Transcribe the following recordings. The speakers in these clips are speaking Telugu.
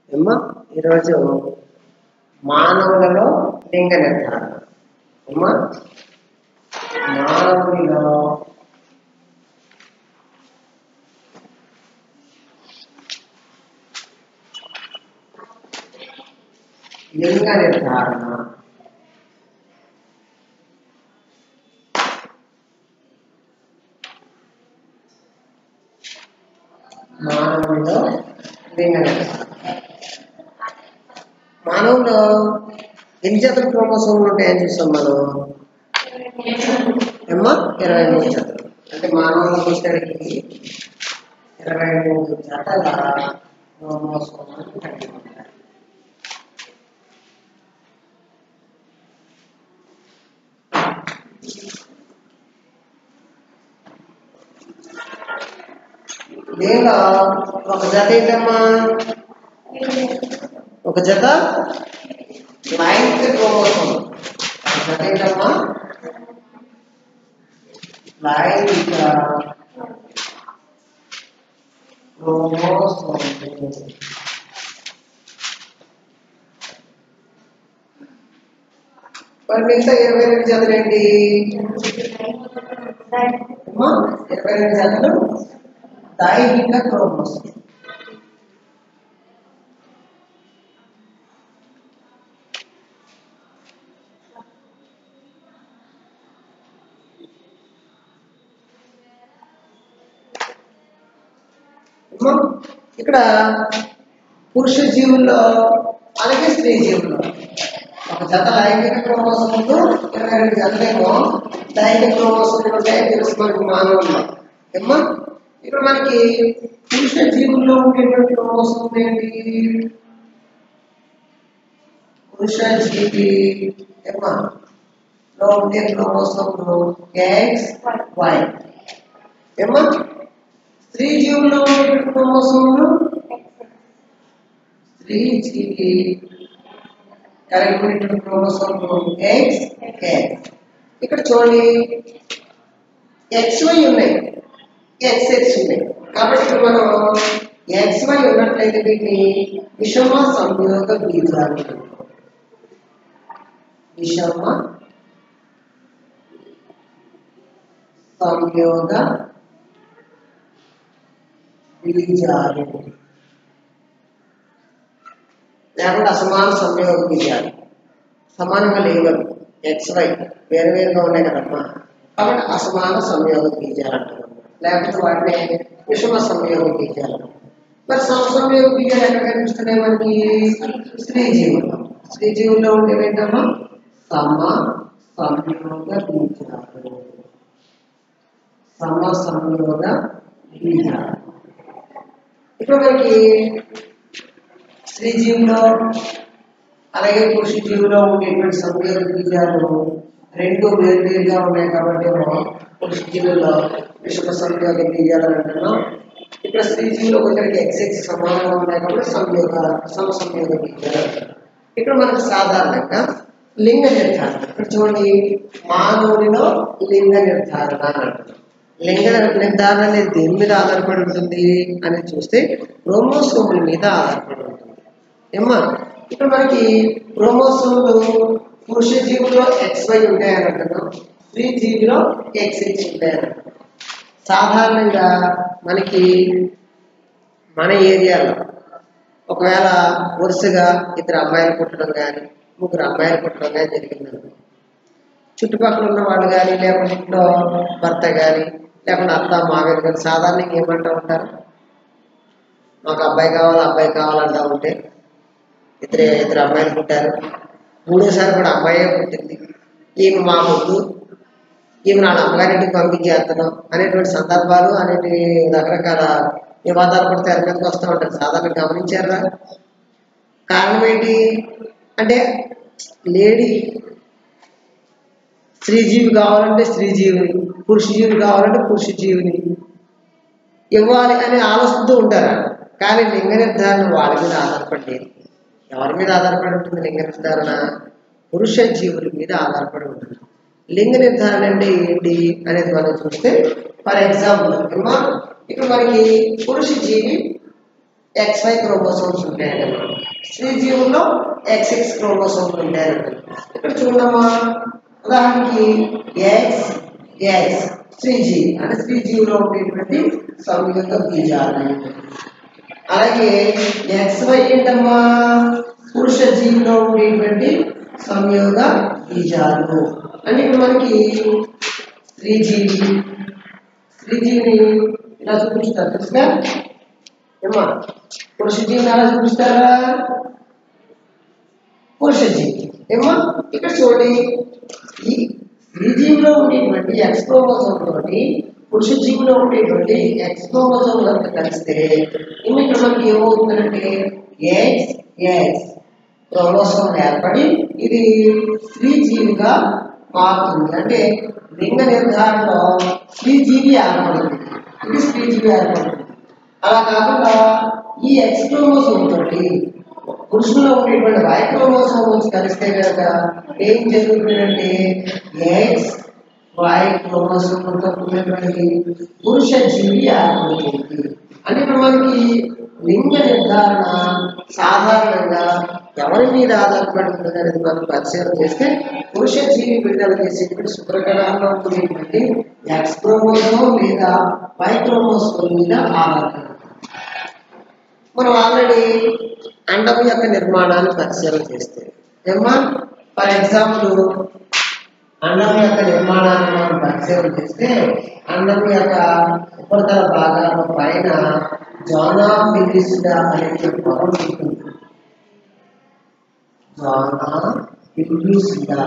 ఏమ్మా ఈరోజు మానవులలో లింగ నిర్ధారణ అమ్మా మానవునిలో లింగ నిర్ధారణ మానవునిలో లింగ నిర్ధారణ మానవులో ఎన్ని జతల క్రోమోసోమ్లు ఉంటాయని చూస్తాం మనం ఏమ్మా ఇరవై మూడు జతలు అంటే మానవులకు వచ్చేసరికి ఇరవై మూడు జతల క్రోమోసోమ్లు కలిగి ఉంటాయి దీనిలో ఒక జత ఏంటమ్మా ఒక జత లైన్త్ క్రోమోసోమ్ ఒక జత ఏంటమ్మా లైన్త్ క్రోమోసోమ్ మరి మిగతా ఇరవై రెండు జతలు ఏంటి అమ్మా ఇరవై రెండు జతలు దైహిక క్రోమోసోమ్ అమ్మా, ఇక్కడ పురుష జీవుల్లో అలాగే స్త్రీ జీవుల్లో ఒక జత లైంగిక క్రోమోసోమ్లు ఇరవై రెండు జతలేమో లైంగిక క్రోమోసోమ్లు ఉంటాయని తెలుసు మనకి మానవుల్లో ఏమ్మా ఇక్కడ మనకి పురుష జీవుల్లో ఉండేటువంటి క్రోమోసోమ్ ఏంటి పురుష జీవి ఏమ్మా లో ఉండే క్రోమోసోమ్లు ఎక్స్ వై ఏమ్మా స్త్రీ జీవుల్లో ఉండేటువంటి క్రోమోసోమ్లు స్త్రీ జీవి కలిగి ఉండేటువంటి క్రోమోసోమ్లు ఎక్స్ ఎక్స్ ఇక్కడ చూడండి ఎక్స్ వై ఉన్నాయి ఎక్స్ ఎక్స్ ఉన్నాయి కాబట్టి ఇప్పుడు మనం ఎక్స్ వై ఉన్నట్లయితే వీటిని విషమ సంయోగ బీజాలు అంటాం. విషమ సంయోగ బీజాలు లేకుండా అసమాన సంయోగ బీజాలు సమానంగా లేవు ఎక్స్ వై వేరు వేరుగా ఉన్నాయి కదమ్మా కాబట్టి అసమాన సంయోగ బీజాలు అంటారు లేకపోతే వాటిని విషమ సంయోగ బీజాలు అంటారు. మరి సమ సంయోగ బీజాలు ఎక్కడ కనిపిస్తున్నాయి మనకి స్త్రీ జీవుల్లో స్త్రీ జీవుల్లో ఉండేవి ఏంటమ్మా సమ సంయోగ బీజాలు సమ సంయోగ బీజాలు ఇప్పుడు మనకి స్త్రీ జీవులో అలాగే పురుష జీవులో ఉండేటువంటి సంయోగ బీజాలు రెండు వేరు వేరుగా ఉన్నాయి కాబట్టి మనం పురుష జీవుల్లో విషమ సంయోగ బీజాలు అని అంటున్నాం ఇక్కడ స్త్రీ జీవులో ఒకరికి ఎక్స్ సమానంగా ఉన్నాయి కాబట్టి సంయోగ సమ సంయోగ బీజాలు అంటున్నాం. ఇక్కడ మనకు సాధారణంగా లింగ నిర్ధారణ ఇక్కడ చూడండి మానవునిలో లింగ నిర్ధారణ అని అంటున్నాం లింగ నిర్ధారణ అనేది దేని మీద ఆధారపడి ఉంటుంది అని చూస్తే క్రోమోసోముల మీద ఆధారపడి ఉంటుంది ఏమ్మా ఇక్కడ మనకి క్రోమోసోములు పురుష జీవిలో ఎక్స్ వై ఉంటాయని అంటున్నాం స్త్రీ జీవిలో ఎక్స్ ఎక్స్ ఉంటాయని అంటున్నాం. సాధారణంగా మనకి మన ఏరియాలో ఒకవేళ వరుసగా ఇద్దరు అమ్మాయిలు పుట్టడం కానీ ముగ్గురు అమ్మాయిలు పుట్టడం కానీ జరిగిందనుకో చుట్టుపక్కల ఉన్న వాళ్ళు కానీ లేకుంటే ఇంట్లో భర్త కానీ లేకుంటే అత్త మావేలు కానీ సాధారణంగా ఏమంటూ ఉంటారు మాకు అబ్బాయి కావాలి అబ్బాయి కావాలంటా ఉంటే ఇద్దరు ఇద్దరు అమ్మాయిలు పుట్టారు మూడోసారి కూడా అమ్మాయే పుట్టింది ఈమె మా ముద్దు ఈమె వాళ్ళ అమ్మగారింటికి పంపించేస్తున్నాం అనేటువంటి సందర్భాలు అనేటి రకరకాల వివాదాలు కూడా తెర మీదకి వస్తూ ఉంటారు సాధారణ గమనించారా కారణం ఏంటి అంటే లేడీ స్త్రీజీవి కావాలంటే స్త్రీజీవిని పురుష జీవి కావాలంటే పురుష జీవిని ఇవ్వాలి అని ఆలోచిస్తూ ఉంటారు కానీ లింగ నిర్ధారణ వాళ్ళ మీద ఆధారపడి లేదు ఎవరి మీద ఆధారపడి ఉంటుంది లింగ నిర్ధారణ పురుష జీవుల మీద ఆధారపడి ఉంటుంది లింగ నిర్ధారణ అంటే ఏంటి అనేది మనం చూస్తే ఫర్ ఎగ్జాంపుల్ అమ్మా ఇక్కడ మనకి పురుష జీవి ఎక్స్ వై క్రోమోసోమ్స్ ఉంటాయండి స్త్రీ జీవుల్లో ఎక్స్ ఎక్స్ క్రోమోసోమ్స్ ఉంటాయండి ఇక్కడ చూడమ్మా ఉదాహరణకి ఎక్స్ ఎక్స్ స్త్రీ జీవి అంటే స్త్రీ జీవిలో ఉండేటువంటి సంయుగ బీజాలు అలాగే ఎక్స్ వై ఏంటమ్మా పురుష జీవిలో ఉండేటువంటి సంయోగ బీజాలు అంటే ఇప్పుడు మనకి స్త్రీ జీవి స్త్రీ జీవిని ఇలా చూపిస్తారు తెలుసుగా ఏమా పురుష జీవిని ఎలా చూపిస్తారా పురుష జీవి ఏమా ఇక్కడ చూడండి ఈ స్త్రీ జీవిలో ఉండేటువంటి ఎక్స్ క్రోమోసోమ్ తోటి పురుష జీవిలో ఉండేటువంటి ఎక్స్ క్రోమోసోమ్ కనుక కలిస్తే ఇవి ఇక్కడ మనకి ఏమవుతుందంటే ఎక్స్ ఎక్స్ క్రోమోసోమ్ ఏర్పడి ఇది స్త్రీ జీవిగా మారుతుంది అంటే లింగ నిర్ధారణలో స్త్రీ జీవి ఏర్పడింది ఇది స్త్రీ జీవి ఏర్పడింది అలా కాకుండా ఈ ఎక్స్ క్రోమోసోమ్ తోటి పురుషుల్లో ఉండేటువంటి వై క్రోమోసోమ్ వచ్చి కలిస్తే కనుక ఏం జరుగుతుందంటే ఎక్స్ వై క్రోమోసోమ్తో కూడినటువంటి పురుష జీవి ఏర్పడుతుంది అంటే ఇప్పుడు మనకి లింగ నిర్ధారణ సాధారణంగా ఎవరి మీద ఆధారపడి ఉంటుంది అనేది మనం పరిశీలన చేస్తే పురుష జీవి విడుదల చేసేటువంటి శుక్రకణాల్లో ఉండేటువంటి ఎక్స్ క్రోమోసోమ్ లేదా వై క్రోమోసోమ్ మీద ఆధారపడి మనం ఆల్రెడీ అండం యొక్క నిర్మాణాన్ని పరిశీలన చేస్తే ఏమా ఫర్ ఎగ్జాంపుల్ అండం యొక్క నిర్మాణాన్ని మనం పరిశీలన చేస్తే అండం యొక్క ఉపరితల భాగాల పైన జోనా పిలిసిడా అనే పదం ఉంటుంది జోనా పిలిసిడా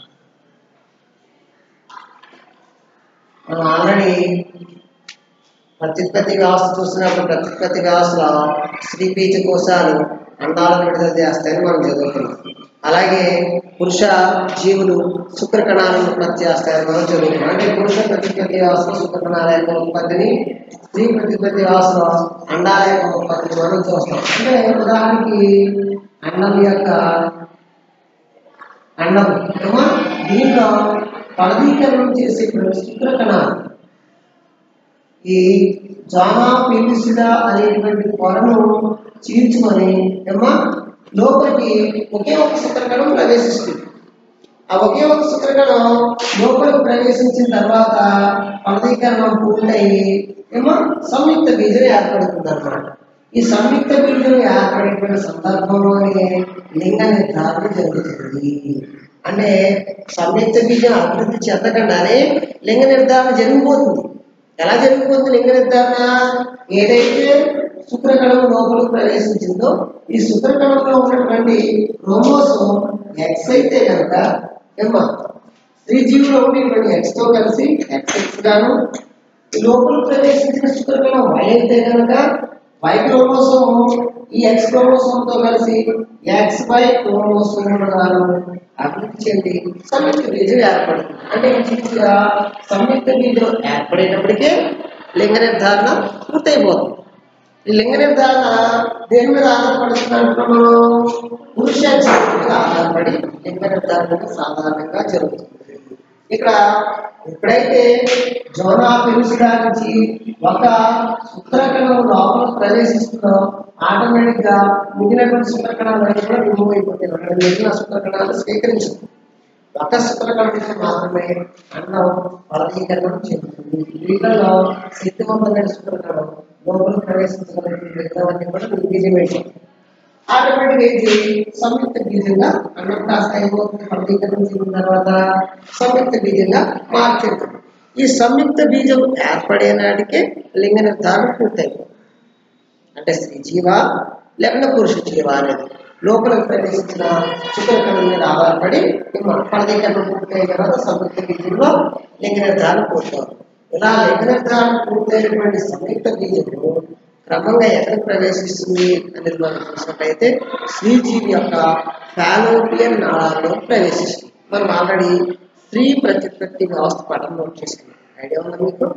మనం ఆల్రెడీ ప్రత్యుత్పత్తి వ్యవస్థ చూసినప్పుడు ప్రత్యుత్పత్తి వ్యవస్థలో స్త్రీ బీజ కోశాలు అండాలను విడుదల చేస్తాయని మనం చదువుతున్నాం అలాగే పురుష జీవులు శుక్రకణాలను ఉత్పత్తి చేస్తాయని మనం చదువుతున్నాం అంటే పురుష ప్రత్యుత్పత్తి వ్యవస్థలో శుక్రకణాల యొక్క ఉత్పత్తిని స్త్రీ ప్రత్యుత్పత్తి వ్యవస్థలో అండాల యొక్క ఉత్పత్తిని మనం చూస్తాం అంటే ఉదాహరణకి అండం యొక్క అండం ఏమో దీంట్లో ఫలదీకరణం చేసేటువంటి శుక్రకణాలు ఈ జానా పిలిసిడా అనేటువంటి పొరను చీల్చుకొని ఏమా లోపలికి ఒకే ఒక శుక్రకణం ప్రవేశిస్తుంది ఆ ఒకే ఒక శుక్రకణం లోపలికి ప్రవేశించిన తర్వాత ఫలదీకరణం పూర్తయి ఏమో సంయుక్త బీజం ఏర్పడుతుంది అన్నమాట ఈ సంయుక్త బీజం ఏర్పడేటువంటి సందర్భంలోనే లింగ నిర్ధారణ జరుగుతుంది అంటే సంయుక్త బీజం అభివృద్ధి చెందకుండానే లింగ నిర్ధారణ జరిగిపోతుంది ఎలా జరిగిపోతుంది లింగ నిర్ధారణ ఏదైతే శుక్రకణం లోపలికి ప్రవేశించిందో ఈ శుక్రకణంలో ఉన్నటువంటి క్రోమోసోమ్ ఎక్స్ అయితే కనుక ఏమ్మా స్త్రీ జీవిలో ఉండేటువంటి ఎక్స్ తో కలిసి ఎక్స్ ఎక్స్ గాను ఈ లోపల ప్రవేశించిన శుక్రకణం వై అయితే కనుక వై క్రోమోసోమ్ ఈ ఎక్స్ క్రోమోసోమ్ తో కలిసి ఎక్స్ వై క్రోమోసోమ్ గాను అభివృద్ధి చెంది సంయుక్త బీజం ఏర్పడుతుంది అంటే ఈజీగా సంయుక్త బీజం ఏర్పడేటప్పటికే లింగ నిర్ధారణ పూర్తయిపోతుంది ఈ లింగ నిర్ధారణ దేని మీద ఆధారపడుతుంది అంటున్నాం మనం పురుష జీవి మీద ఆధారపడి లింగ నిర్ధారణ సాధారణంగా జరుగుతుంది ఇక్కడ ఎప్పుడైతే జోనా పెరుసుడా నుంచి ఒక శుక్రకణం లోపల ప్రవేశిస్తుందో ఆటోమేటిక్ గా మిగిలినటువంటి శుక్రకణాలు అనేవి కూడా రిమూవ్ అయిపోతాయి అక్కడ మిగిలిన శుక్రకణాలు స్వీకరించదు ఒక శుక్రకణం నుంచి మాత్రమే అన్నం ఫలదీకరణం చెందుతుంది వీళ్ళలో శక్తివంతమైన శుక్రకణం లోపల ప్రవేశించగలిగిన మిగతావన్నీ కూడా నిర్వీర్యమైపోతాయి ఆటోమేటిక్ ఇది సంయుక్త బీజంగా అన్నం కాస్త ఏమవుతుంది ఫలదీకరణం చెందిన తర్వాత సంయుక్త బీజంగా మార్చేస్తుంది ఈ సంయుక్త బీజం ఏర్పడే నాటికే లింగ నిర్ధారణ పూర్తయిపోతుంది అంటే స్త్రీ జీవ లేకుండా పురుష జీవ అనేది లోపలికి ప్రవేశించిన శుక్రకణం మీద ఆధారపడి ఫలదీకరణ పూర్తయిన తర్వాత సంయుక్త బీజంలో లింగ నిర్ధారణ పూర్తవుతుంది ఇలా లింగ నిర్ధారణ పూర్తయినటువంటి సంయుక్త బీజము క్రమంగా ఎక్కడ ప్రవేశిస్తుంది అనేది మనం చూసినట్లయితే స్త్రీజీవి యొక్క ఫాలోపియన్ నాళాల్లో ప్రవేశిస్తుంది మనం ఆల్రెడీ స్త్రీ ప్రతిపత్తి వ్యవస్థ పటం నోట్ చేసుకున్నాం ఐడియా ఉందా మీకు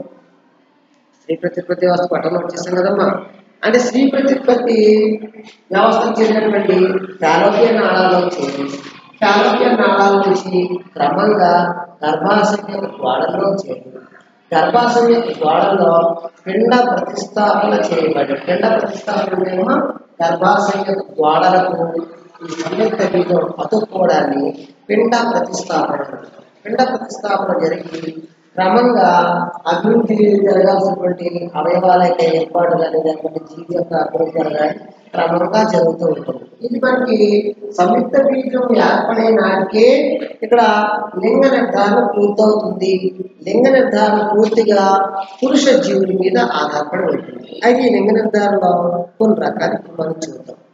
స్త్రీ ప్రతిపత్తి వ్యవస్థ పటం నోట్ చేసాం కదమ్మా అంటే స్త్రీ ప్రతిపత్తి వ్యవస్థకు చెందినటువంటి ఫాలోపియన్ నాళాల్లో చేరి ఫాలోపియన్ నాళాల నుంచి క్రమంగా గర్భాశయ ద్వారంలో చేరి గర్భాశయ ద్వారంలో పిండ ప్రతిష్టాపన చేయబడి పిండ ప్రతిష్టాపన ఏమో గర్భాశయ ద్వారాలకు ఈ సంయుక్త బీజం అతుక్కోవడాన్ని పిండ ప్రతిష్టాపన పిండ ప్రతిష్టాపన జరిగి క్రమంగా అభివృద్ధి జరగాల్సినటువంటి అవయవాల యొక్క ఏర్పాటు కానీ లేకపోతే జీవి యొక్క అభివృద్ధి జరగాలి క్రమంగా జరుగుతూ ఉంటుంది ఇది మనకి సంయుక్త బీజం ఏర్పడే నాటికే ఇక్కడ లింగ నిర్ధారణ పూర్తవుతుంది లింగ నిర్ధారణ పూర్తిగా పురుష జీవుడి మీద ఆధారపడి ఉంటుంది అయితే ఈ లింగ నిర్ధారణలో కొన్ని రకాలు ఇప్పుడు మనం చూద్దాం